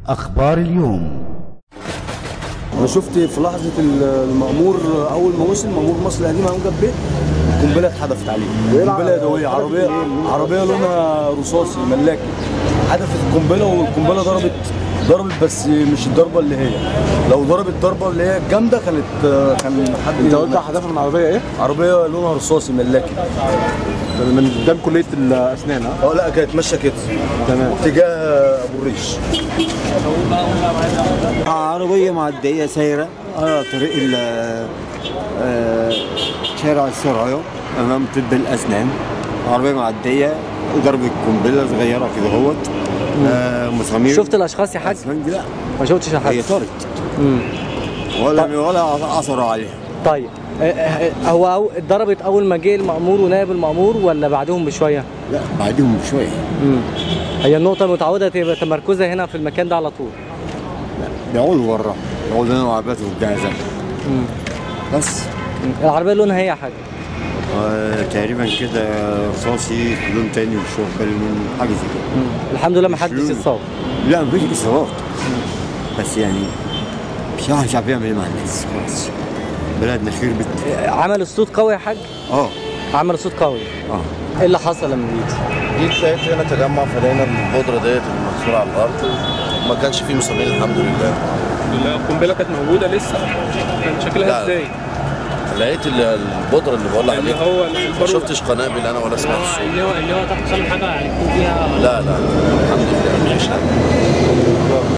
أخبار اليوم انا شفت في لحظه المأمور اول ما وصل مأمور مصر القديم قام جاب بيت القنبله اتحدفت عليه قنبله يدويه عربيه عربيه لونها رصاصي ملاكي حدفت القنبله والقنبله ضربت ضربت بس مش الضربه اللي هي لو ضربت ضربه اللي هي جامده كانت كان حد انت قلت هدفها من عربيه ايه؟ عربيه لونها رصاصي ملاكي من قدام كليه الاسنان ها؟ اه لا كانت ماشيه كده تمام اتجاه ابو الريش عربية معدية سايرة على طريق ال- آه، شارع السرايا أمام طب الأسنان عربية معدية ضربت قنبلة صغيرة كده اهوت آه، مسامير شفت الاشخاص يا حاج أسنان دي لا ما شفتش يا هي حاج طارت ولا ولا أثروا عليها طيب آه، آه، هو أو- اتضربت اول ما جه المأمور ونائب المأمور ولا بعدهم بشويه لا بعدهم شوية هي النقطه المتعوده تبقى تمركزها هنا في المكان ده على طول بيقعدوا ورا بيقعدوا هنا وعربياتهم جاهزة بس العربيه لونها ايه يا حاج آه، تقريبا كده رصاصي لون تاني مش واخد بالي من حاجة زي كده الحمد لله ما حدش لون. اتصاب لا مفيش اصابات بس يعني بصراحه مش عارف يعمل ايه مع الناس خلاص بلدنا خربت آه، عمل الصوت قوي يا حاج اه عمل الصوت قوي اه ايه اللي حصل لما جيت جيت لقيت هنا تجمع فلقينا البودرة ديت المكسورة على الأرض ما كانش فيه مسامير الحمد لله القنبله كانت موجوده لسه كان شكلها لا. ازاي؟ لقيت ال- البودرة اللي بقول اللي عليها هو ما البارود شفتش قنابل أنا ولا سمعت صوت اللي هو اللي هو تحت حاجه يعني يكون فيها لا لا الحمد لله مفيش حاجة